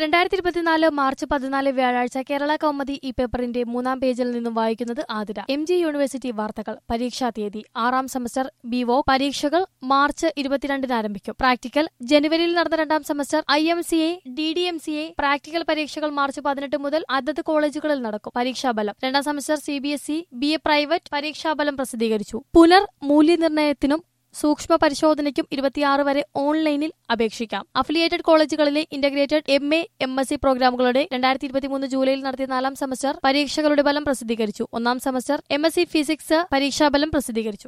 രണ്ടായിരത്തി ഇരുപത്തിനാല് മാർച്ച് പതിനാല് വ്യാഴാഴ്ച കേരള കൗമുദി ഈ പേപ്പറിന്റെ മൂന്നാം പേജിൽ നിന്നും വായിക്കുന്നത് ആതിര എം ജി യൂണിവേഴ്സിറ്റി വാർത്തകൾ പരീക്ഷാ തീയതി ആറാം സെമസ്റ്റർ ബിവോ പരീക്ഷകൾ മാർച്ച് ഇരുപത്തിരണ്ടിന് ആരംഭിക്കും പ്രാക്ടിക്കൽ ജനുവരിയിൽ നടന്ന രണ്ടാം semester I M C A D D M C A practical പരീക്ഷകൾ മാർച്ച് പതിനെട്ട് മുതൽ അതത് കോളേജുകളിൽ നടക്കും പരീക്ഷാഫലം രണ്ടാം semester C B S E B A private പരീക്ഷാഫലം പ്രസിദ്ധീകരിച്ചു പുനർ മൂല്യനിർണ്ണയത്തിനും സൂക്ഷ്മ പരിശോധനയ്ക്കും ഇരുപത്തിയാറ് വരെ ഓൺലൈനിൽ അപേക്ഷിക്കാം അഫിലിയേറ്റഡ് കോളേജുകളിലെ integrated M A M S C പ്രോഗ്രാമുകളുടെ രണ്ടായിരത്തി ഇരുപത്തിമൂന്ന് ജൂലൈയിൽ നടത്തിയ നാലാം സെമസ്റ്റർ പരീക്ഷകളുടെ ഫലം പ്രസിദ്ധീകരിച്ചു ഒന്നാം semester M S C physics പരീക്ഷാഫലം പ്രസിദ്ധീകരിച്ചു